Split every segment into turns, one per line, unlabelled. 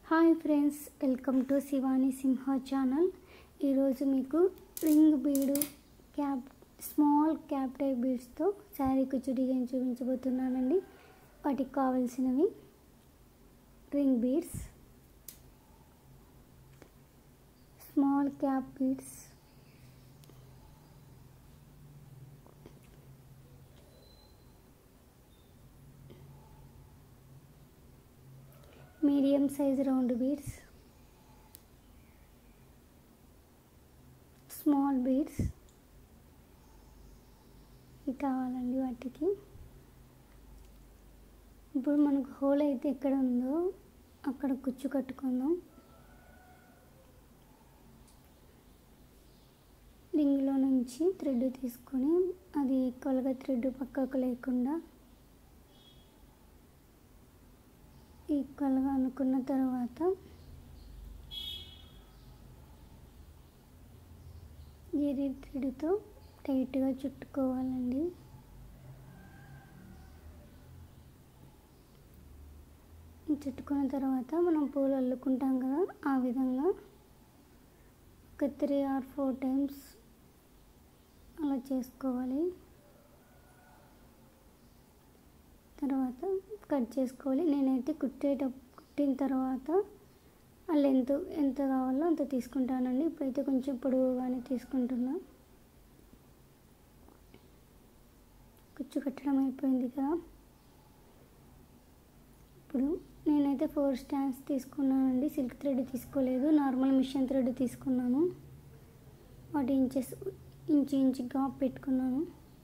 hi friends welcome to Shivani Simha channel ఈరోజు మీకు ring bead cap small cap type బీడ్స్తో శారీ కుచ్చు డిజైన్ చూపించబోతున్నానండి వాటికి కావాల్సినవి ring beads small cap beads medium size round beads small beads ఇవి కావాలండి వాటికి ఇప్పుడు మనకు హోల్ అయితే ఎక్కడ ఉందో అక్కడ కుచ్చు కట్టుకుందాం రింగ్లో నుంచి థ్రెడ్ తీసుకొని అది ఈక్వల్గా థ్రెడ్ పక్కకు లేకుండా ఈక్వల్గా అనుకున్న తర్వాత జరీ థ్రెడ్తో టైట్గా చుట్టుకోవాలండి చుట్టుకున్న తర్వాత మనం పూలు అల్లుకుంటాం కదా ఆ విధంగా ఒక త్రీ ఆర్ ఫోర్ టైమ్స్ అలా చేసుకోవాలి తర్వాత కట్ చేసుకోవాలి నేనైతే కుట్టేట కుట్టిన తర్వాత ఆ లెంత్ ఎంత కావాలో అంత తీసుకుంటానండి ఇప్పుడైతే కొంచెం పొడవుగానే తీసుకుంటున్నా కుచ్చు కట్టడం అయిపోయింది కదా ఇప్పుడు నేనైతే ఫోర్ స్టాండ్స్ తీసుకున్నానండి సిల్క్ థ్రెడ్ తీసుకోలేదు నార్మల్ మిషన్ థ్రెడ్ తీసుకున్నాను వాటి ఇంచెస్ ఇంచు ఇంచు గాప్ పెట్టుకున్నాను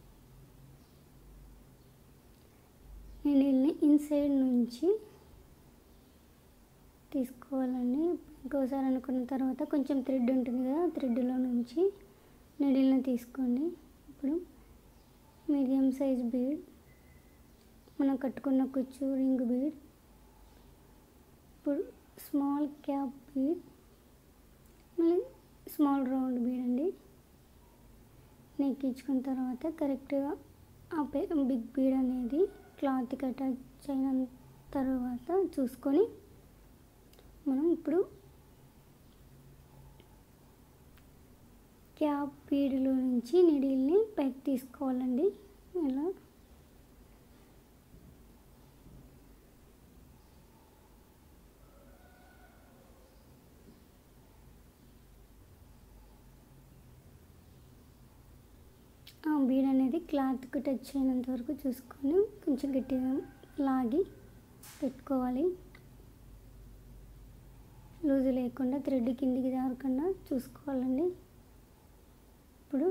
నేను వీళ్ళని ఇన్సైడ్ నుంచి తీసుకోవాలండి ఇంకోసారి అనుకున్న తర్వాత కొంచెం థ్రెడ్ ఉంటుంది కదా థ్రెడ్లో నుంచి నెడిల్ని తీసుకోండి ఇప్పుడు మీడియం సైజ్ బీడ్ మనం కట్టుకున్న కుచ్చు రింగ్ బీడ్ ఇప్పుడు స్మాల్ క్యాప్ బీడ్ మళ్ళీ స్మాల్ రౌండ్ బీడ్ అండి నెక్కించుకున్న తర్వాత కరెక్ట్గా ఆ బిగ్ బీడ్ అనేది క్లాత్కి అటాచ్ అయిన తర్వాత చూసుకొని మనం ఇప్పుడు క్యాప్ బీడ్లో నుంచి నిడిల్ని పైకి తీసుకోవాలండి ఇలా ఆ బీడ్ అనేది క్లాత్కి టచ్ అయినంత వరకు చూసుకొని కొంచెం గట్టిగా లాగి పెట్టుకోవాలి లూజు లేకుండా థ్రెడ్ కిందికి జారకుండా చూసుకోవాలండి ఇప్పుడు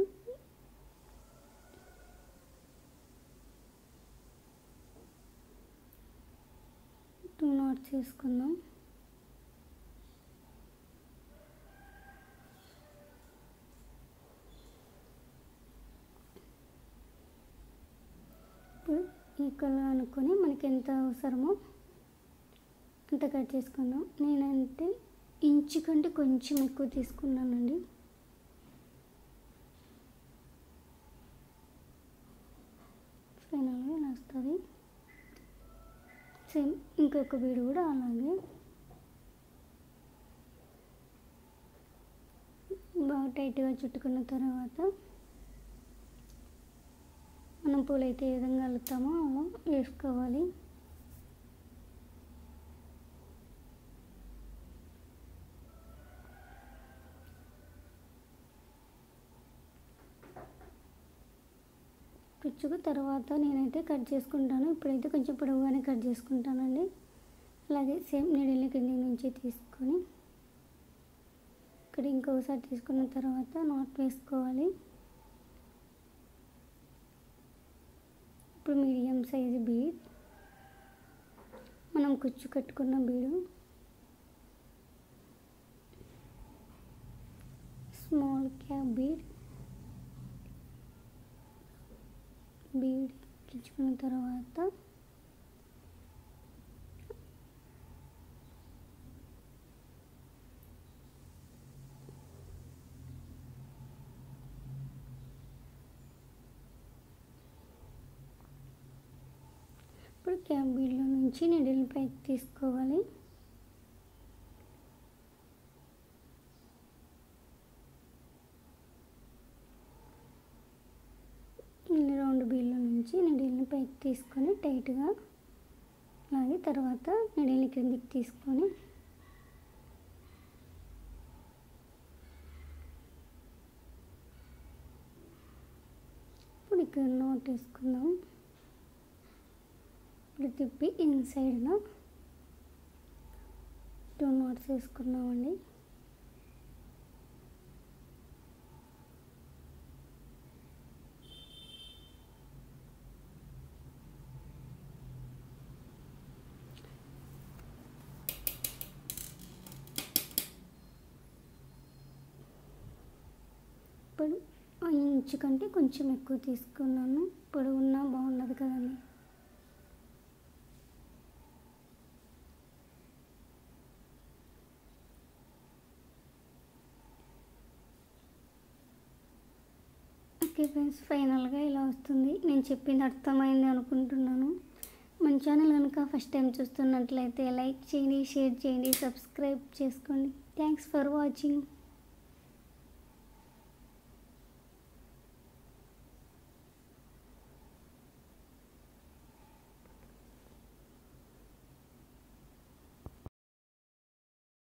టూ నాట్స్ వేసుకుందాం ఇప్పుడు ఈక్వల్గా అనుకొని మనకి ఎంత అవసరమో అంత కట్ చేసుకుందాం నేనంటే ఇంచు కంటే కొంచెం ఎక్కువ తీసుకున్నానండి ఫైనల్గా ఇలా వస్తుంది సేమ్ ఇంకొక బీడు కూడా అలాగే బాగా టైట్గా చుట్టుకున్న తర్వాత మనం పూలైతే ఏ విధంగా అల్లుతామో అలా వేసుకోవాలి కుచ్చుకు తర్వాత నేనైతే కట్ చేసుకుంటాను ఇప్పుడైతే కొంచెం పొడవుగానే కట్ చేసుకుంటానండి అలాగే సేమ్ నీడిల్ని కింది నుంచి తీసుకొని ఇక్కడ ఇంకోసారి తీసుకున్న తర్వాత నాట్ వేసుకోవాలి ఇప్పుడు మీడియం సైజు బీడ్ మనం కుచ్చు కట్టుకున్న bead small cap bead bead ఎక్కించుకున్న తర్వాత ఇప్పుడు క్యాప్ బీడ్లో నుంచి నిడిల్ పైకి తీసుకోవాలి నీడిల్ని పైకి తీసుకొని టైట్గా లాగి తర్వాత నీడిల్ని కిందికి తీసుకొని ఇప్పుడు ఇక్కడ నోట్ వేసుకుందాం ఇప్పుడు తిప్పి ఇన్సైడ్లో టూ నోట్స్ వేసుకున్నామండి ఇప్పుడు ఆ ఇంచు కంటే కొంచెం ఎక్కువ తీసుకున్నాను ఇప్పుడు ఉన్నా బాగుండదు కదండి ఓకే ఫ్రెండ్స్ ఫైనల్గా ఇలా వస్తుంది నేను చెప్పింది అర్థమైంది అనుకుంటున్నాను మన ఛానల్ కనుక ఫస్ట్ టైం చూస్తున్నట్లయితే లైక్ చేయండి షేర్ చేయండి సబ్స్క్రైబ్ చేసుకోండి థ్యాంక్స్ ఫర్ వాచింగ్